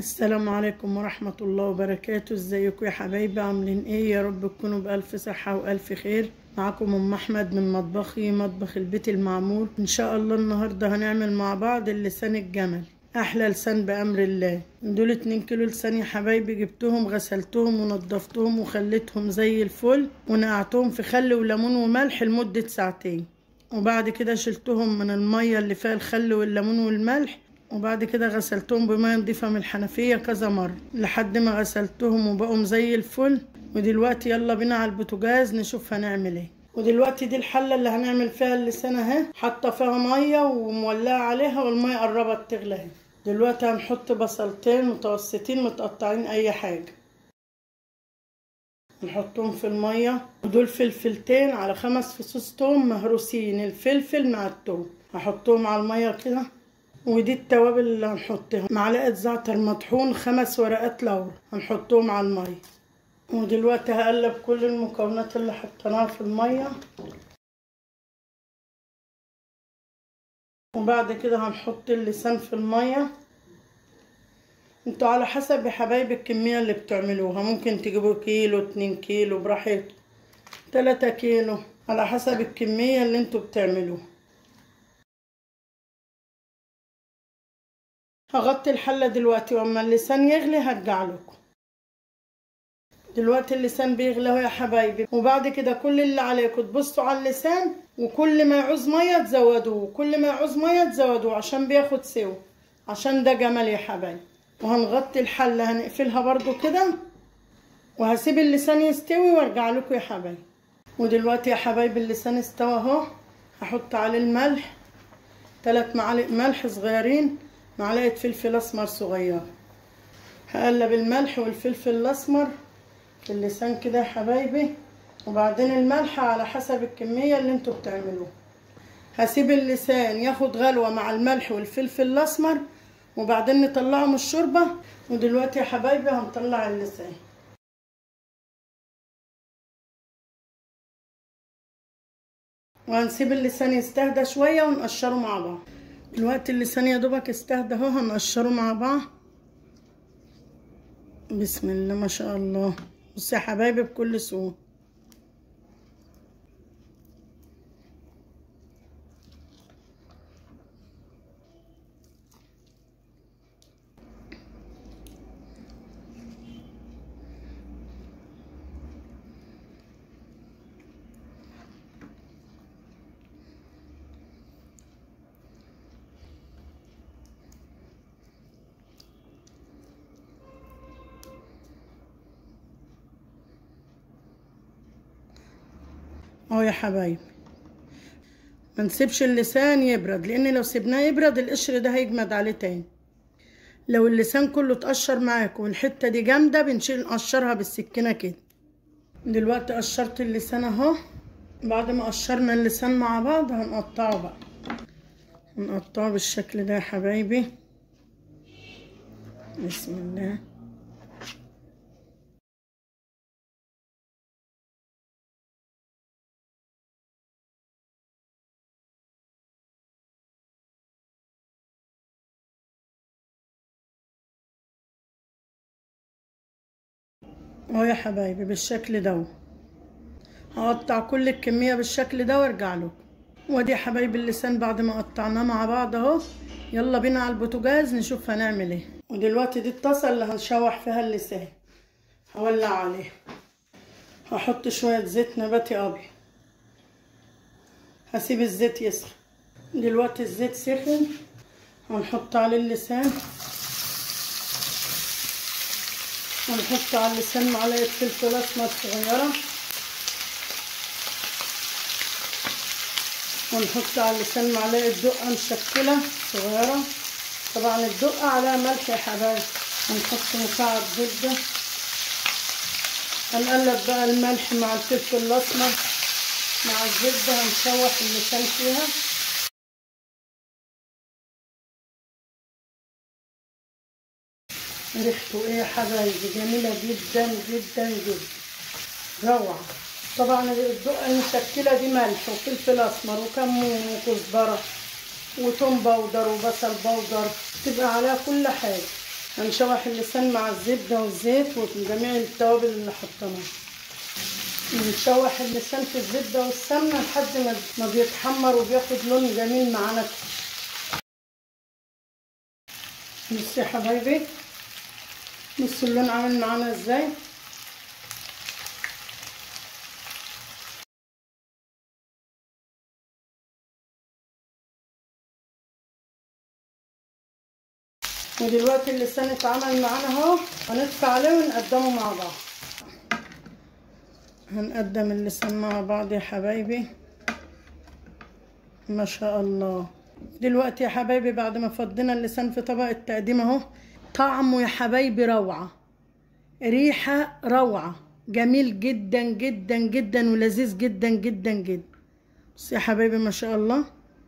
السلام عليكم ورحمة الله وبركاته ازيكم يا حبايبي عاملين ايه يا رب تكونوا بألف صحة وألف خير معاكم ام احمد من مطبخي مطبخ البيت المعمول ان شاء الله النهاردة هنعمل مع بعض اللسان الجمل احلى لسان بامر الله دول اتنين كيلو لسان يا حبايبي جبتهم غسلتهم ونضفتهم وخليتهم زي الفل ونقعتهم في خل وليمون وملح لمدة ساعتين وبعد كده شلتهم من المية اللي فيها الخل والليمون والملح وبعد كده غسلتهم بميه نضيفه من الحنفيه كذا مره لحد ما غسلتهم وبقوا زي الفل ودلوقتي يلا بينا على البوتاجاز نشوف هنعمل ايه ودلوقتي دي الحله اللي هنعمل فيها اللسان اهي حاطه فيها ميه ومولعه عليها والميه قربت تغلى اهي دلوقتي هنحط بصلتين متوسطين متقطعين اي حاجه نحطهم في الميه ودول فلفلتين على خمس فصوص توم مهروسين الفلفل مع التوم هحطهم على الميه كده ودي التوابل اللي هنحطها معلقه زعتر مطحون خمس ورقات لورا هنحطهم على الميه ودلوقتي هقلب كل المكونات اللي حطيناها في الميه وبعد كده هنحط اللسان في الميه انتوا على حسب يا حبايبي الكميه اللي بتعملوها ممكن تجيبوا كيلو اتنين كيلو براحتكم تلاتة كيلو على حسب الكميه اللي انتوا بتعملوها هغطي الحلة دلوقتي واما اللسان يغلي هرجع لكم دلوقتي اللسان بيغلي اهو يا حبايبي وبعد كده كل اللي عليكم تبصوا على اللسان وكل ما يعوز ميه تزودوه وكل ما يعوز ميه تزودوه عشان بياخد سوا عشان ده جمال يا حبايبي وهنغطي الحلة هنقفلها برضو كده وهسيب اللسان يستوي وارجع لكم يا حبايبي ودلوقتي يا حبايبي اللسان استوى اهو هحط عليه الملح ثلاث معالق ملح صغيرين معلقة فلفل أسمر صغيرة هقلب الملح والفلفل الأسمر في اللسان كده يا حبايبي وبعدين الملح على حسب الكمية اللي انتوا بتعملوها هسيب اللسان ياخد غلوة مع الملح والفلفل الأسمر وبعدين نطلعه من الشوربة ودلوقتي يا حبايبي هنطلع اللسان وهنسيب اللسان يستهدى شوية ونقشره مع بعض الوقت اللسان يا دوبك استهدى اهو هنقشره مع بعض بسم الله ما شاء الله بصوا يا حبايبي بكل سهوله اهو يا حبايبي ما نسيبش اللسان يبرد لان لو سيبناه يبرد القشر ده هيجمد عليه تاني لو اللسان كله اتقشر معاكم والحته دي جامده بنشيل نقشرها بالسكينه كده دلوقتي قشرت اللسان اهو بعد ما قشرنا اللسان مع بعض هنقطعه بقى هنقطعه بالشكل ده يا حبايبي بسم الله اهو يا حبايبي بالشكل ده هقطع كل الكمية بالشكل ده وارجع له وادي يا حبايبي اللسان بعد ما قطعناه مع بعض اهو يلا بينا على البوتاجاز نشوف هنعمل ايه ودلوقتي دي الطاسة اللي هنشوح فيها اللسان هولع عليها هحط شوية زيت نباتي ابيض هسيب الزيت يسخن دلوقتي الزيت سخن هنحط عليه اللسان ونحط على اللسان معلقة فلفل أسمر صغيرة ونحط على اللسان معلقة دقة مشكلة صغيرة طبعا الدقة عليها ملح يا حبايبي هنحط مكعب زبدة هنقلب بقى الملح مع الفلفل الأسمر مع الزبدة هنشوح اللسان فيها ريحته ايه يا حبايبي جميلة جدا جدا جدا روعة طبعا الدقة المشكلة دي ملح وفلفل اسمر وكمون وكزبرة وتوم بودر وبصل بودر تبقى عليها كل حاجة هنشوح اللسان مع الزبدة والزيت وجميع التوابل اللي حطيناها نشوح اللسان في الزبدة والسمنة لحد ما بيتحمر وبياخد لون جميل معانا بصي يا حبايبي بصوا اللون عامل معانا ازاي ودلوقتي اللسان اتعمل معانا اهو هنطفي عليه ونقدمه مع بعض هنقدم اللسان مع بعض يا حبايبي ما شاء الله دلوقتي يا حبايبي بعد ما فضينا اللسان في طبق التقديم اهو طعمه يا حبايبي روعة ريحة روعة جميل جدا جدا جدا ولذيذ جدا جدا جدا بص يا حبايبي ما شاء الله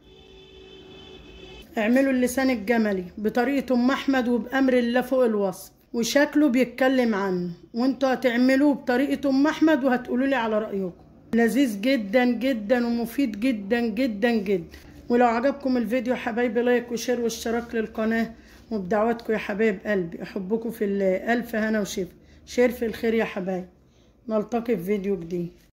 اعملوا اللسان الجملي بطريقة ام احمد وبامر الله فوق الوصف وشكله بيتكلم عنه وانتوا هتعملوه بطريقة ام احمد وهتقولوا لي على رأيكم لذيذ جدا جدا ومفيد جدا جدا جدا ولو عجبكم الفيديو حبايبي لايك وشير واشتراك للقناة وبدعواتكم يا حبايب قلبي احبكم في الله الف هنا وشفا شير في الخير يا حبايب نلتقي في فيديو جديد